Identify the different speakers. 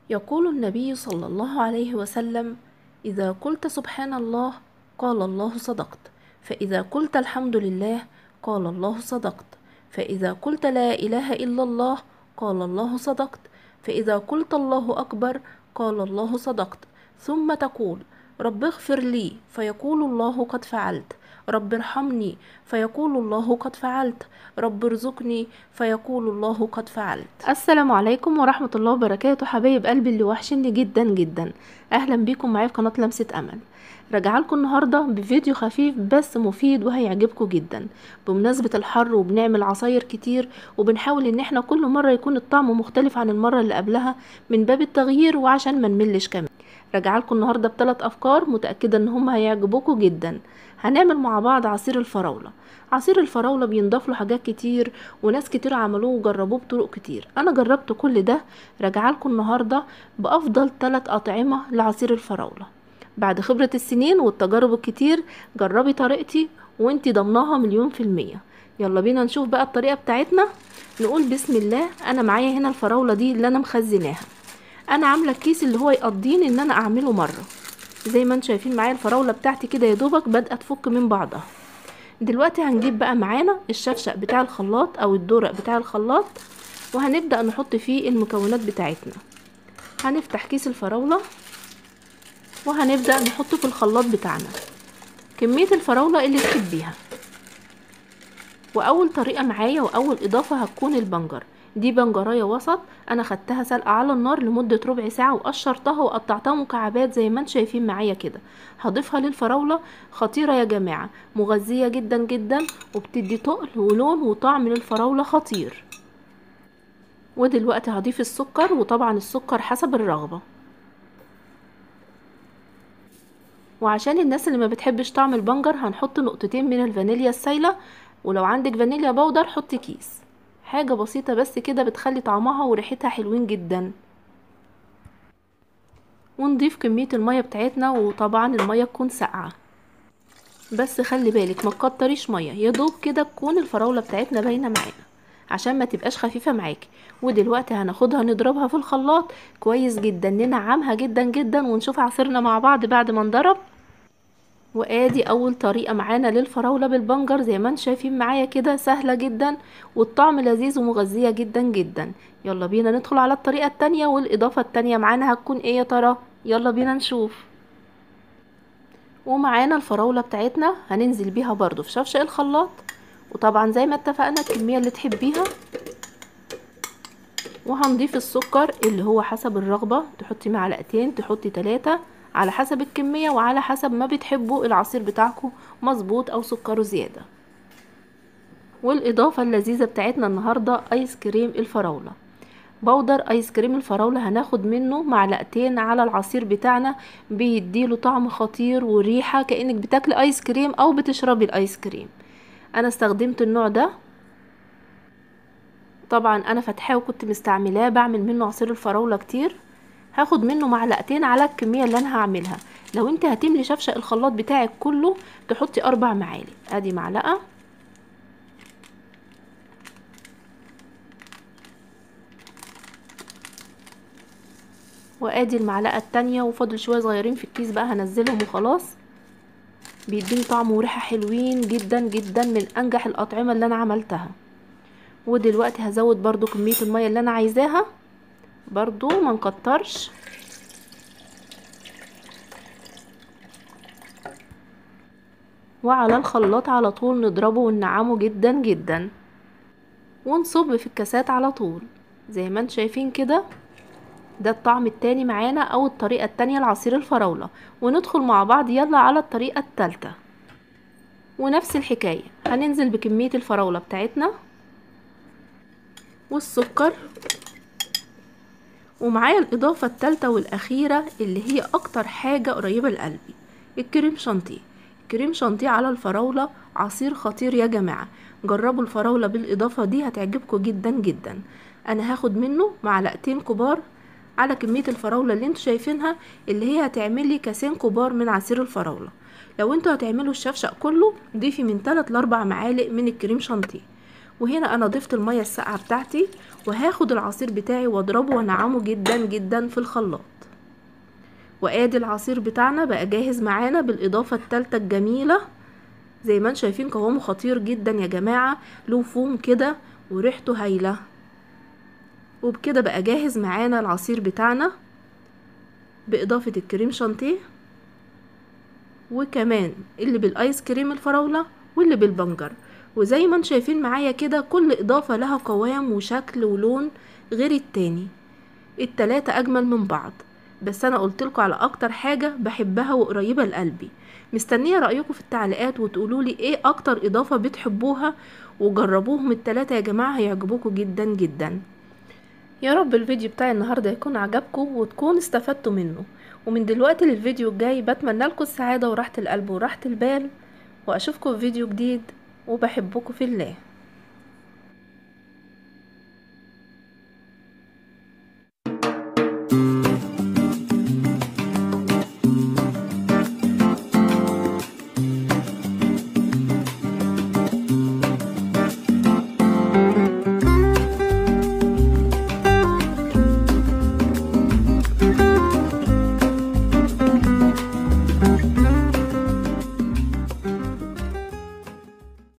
Speaker 1: يقول النبي صلى الله عليه وسلم إذا قلت سبحان الله قال الله صدقت فإذا قلت الحمد لله قال الله صدقت فإذا قلت لا إله إلا الله قال الله صدقت فإذا قلت الله أكبر قال الله صدقت ثم تقول رب اغفر لي فيقول الله قد فعلت رب ارحمني فيقول الله قد فعلت رب ارزقني فيقول الله قد فعلت السلام عليكم ورحمة الله وبركاته حبايب قلبي اللي وحشني جدا جدا اهلا بيكم معايا في قناة لمسة امل راجعه لكم النهارده بفيديو خفيف بس مفيد وهيعجبكم جدا بمناسبة الحر وبنعمل عصاير كتير وبنحاول ان احنا كل مرة يكون الطعم مختلف عن المرة اللي قبلها من باب التغيير وعشان ما نملش كمان راجعه لكم النهارده بثلاث افكار متاكده ان هم هيعجبوكم جدا هنعمل مع بعض عصير الفراوله عصير الفراوله بينضاف له حاجات كتير وناس كتير عملوه وجربوه بطرق كتير انا جربت كل ده راجعه لكم النهارده بافضل ثلاث اطعمه لعصير الفراوله بعد خبرة السنين والتجارب الكتير جربي طريقتي وانتي ضمناها مليون في المية يلا بينا نشوف بقى الطريقة بتاعتنا نقول بسم الله انا معايا هنا الفراولة دي اللي انا مخزناها انا عاملة الكيس اللي هو يقضيني ان انا اعمله مرة زي ما انتم شايفين معايا الفراولة بتاعتي كده يا دوبك بدأت تفك من بعضها دلوقتي هنجيب بقى معانا الشفشق بتاع الخلاط او الدورق بتاع الخلاط وهنبدأ نحط فيه المكونات بتاعتنا هنفتح كيس الفراولة وهنبدأ نحطه في الخلاط بتاعنا كمية الفراولة اللي تحبيها وأول طريقة معايا وأول إضافة هتكون البنجر دي بنجراية وسط أنا خدتها سلقة على النار لمدة ربع ساعة وقشرتها وقطعتها مكعبات زي ما انتم شايفين معايا كده هضيفها للفراولة خطيرة يا جماعة مغذية جدا جدا وبتدي تقل ولون وطعم للفراولة خطير ودلوقتي هضيف السكر وطبعا السكر حسب الرغبة وعشان الناس اللي ما بتحبش طعم البنجر هنحط نقطتين من الفانيليا السايلة ولو عندك فانيليا بودر حطي كيس حاجة بسيطة بس كده بتخلي طعمها وريحتها حلوين جدا ونضيف كمية المية بتاعتنا وطبعا المية تكون ساقعة بس خلي بالك ما تكتريش مية يا دوب كده تكون الفراولة بتاعتنا باينة معانا عشان ما تبقاش خفيفة معاكي ودلوقتي هناخدها نضربها في الخلاط كويس جدا ننعمها جدا جدا ونشوف عصيرنا مع بعض بعد ما نضرب وادي اول طريقة معانا للفراولة بالبنجر زي ما انتم شايفين معايا كده سهلة جدا والطعم لذيذ ومغذية جدا جدا يلا بينا ندخل على الطريقة التانية والاضافة التانية معانا هتكون ايه يا ترى يلا بينا نشوف ومعانا الفراولة بتاعتنا هننزل بيها برضو في شفشق الخلاط وطبعا زي ما اتفقنا الكمية اللي تحبيها وهنضيف السكر اللي هو حسب الرغبة تحطي معلقتين تحطي تلاتة على حسب الكمية وعلى حسب ما بتحبوا العصير بتاعكم مظبوط او سكره زيادة والاضافة اللذيذة بتاعتنا النهاردة ايس كريم الفراولة بودر ايس كريم الفراولة هناخد منه معلقتين على العصير بتاعنا بيديله طعم خطير وريحة كأنك بتاكلي ايس كريم او بتشربي الايس كريم انا استخدمت النوع ده طبعا انا فاتحاه وكنت مستعملاه بعمل منه عصير الفراولة كتير هاخد منه معلقتين على الكمية اللي انا هعملها لو انت هتملي شفشق الخلاط بتاعك كله تحطي اربع معالق ادي معلقة وادي المعلقة التانية وفاضل شوية صغيرين في الكيس بقى هنزلهم وخلاص بيديني طعم وريحة حلوين جدا جدا من انجح الاطعمة اللي انا عملتها ودلوقتي هزود برضو كمية المية اللي انا عايزاها برضو ما نكترش وعلى الخلاط على طول نضربه وننعمه جدا جدا ونصب في الكاسات على طول زي ما انتم شايفين كده ده الطعم التاني معانا او الطريقة التانية لعصير الفراولة وندخل مع بعض يلا على الطريقة التالتة ونفس الحكاية هننزل بكمية الفراولة بتاعتنا والسكر ومعايا الإضافة التالتة والأخيرة اللي هي أكتر حاجة قريبة لقلبي الكريم شانتيه كريم شانتيه على الفراولة عصير خطير يا جماعة جربوا الفراولة بالإضافة دي هتعجبكم جدا جدا أنا هاخد منه معلقتين كبار على كمية الفراولة اللي انتوا شايفينها اللي هي هتعملي كاسين كبار من عصير الفراولة لو انتوا هتعملوا الشفشق كله ضيفي من 3 ل 4 معالق من الكريم شانتيه وهنا انا ضفت المية الساقعة بتاعتي وهاخد العصير بتاعي واضربه وانعمه جدا جدا في الخلاط وادي العصير بتاعنا بقى جاهز معانا بالاضافة التالتة الجميلة زي ما انتم شايفين قوامه خطير جدا يا جماعة له فوم كده وريحته هايلة وبكده بقى جاهز معانا العصير بتاعنا بإضافة الكريم شانتيه وكمان اللي بالايس كريم الفراولة واللي بالبنجر وزي ما انتم شايفين معايا كده كل اضافة لها قوام وشكل ولون غير التاني التلاتة اجمل من بعض بس انا قلتلكوا على اكتر حاجة بحبها وقريبة لقلبي مستنية رأيكم في التعليقات وتقولولي ايه اكتر اضافة بتحبوها وجربوهم التلاتة يا جماعة هيعجبوكوا جدا جدا يا رب الفيديو بتاعي النهاردة يكون عجبكم وتكون استفدتوا منه ومن دلوقتي للفيديو الجاي بتمنى لكم السعادة وراحة القلب وراحة البال واشوفكم في فيديو جديد وبحبكم في الله